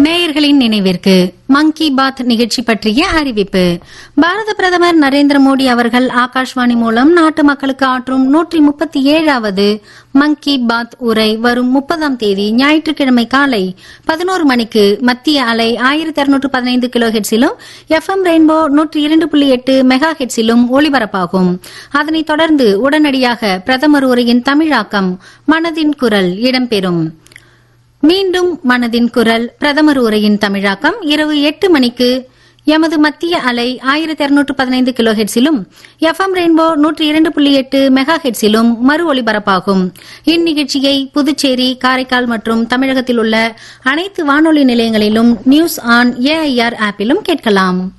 நேயர்களின் நினைவிற்கு மங்கி பாத் நிகழ்ச்சி பற்றிய அறிவிப்பு பாரத பிரதமர் நரேந்திர மோடி அவர்கள் ஆகாஷ்வாணி மூலம் நாட்டு மக்களுக்கு ஆற்றும் நூற்றி முப்பத்தி ஏழாவது மங்கி பாத் உரை வரும் முப்பதாம் தேதி ஞாயிற்றுக்கிழமை காலை பதினோரு மணிக்கு மத்திய அலை ஆயிரத்தி அறுநூற்று பதினைந்து கிலோ ஹெட்ஸிலும் எஃப் எம் ரெயின்போ நூற்றி இரண்டு புள்ளி எட்டு மெகா ஹெட்ஸிலும் ஒலிபரப்பாகும் அதனைத் தொடர்ந்து உடனடியாக பிரதமர் உரையின் தமிழாக்கம் மனதின் குரல் இடம்பெறும் மீண்டும் மனதின் குரல் பிரதமர் உரையின் தமிழாக்கம் இரவு எட்டு மணிக்கு எமது மத்திய அலை ஆயிரத்தி இருநூற்று பதினைந்து கிலோ ஹெட்ஸிலும் எஃப் எம் ரெயின்போ நூற்றி இரண்டு புள்ளி எட்டு மெகா ஹெட்ஸிலும் மறு ஒலிபரப்பாகும் இந்நிகழ்ச்சியை புதுச்சேரி காரைக்கால் மற்றும் தமிழகத்தில் உள்ள அனைத்து வானொலி நிலையங்களிலும் நியூஸ் ஆன் ஏஐஆர் ஆப்பிலும் கேட்கலாம்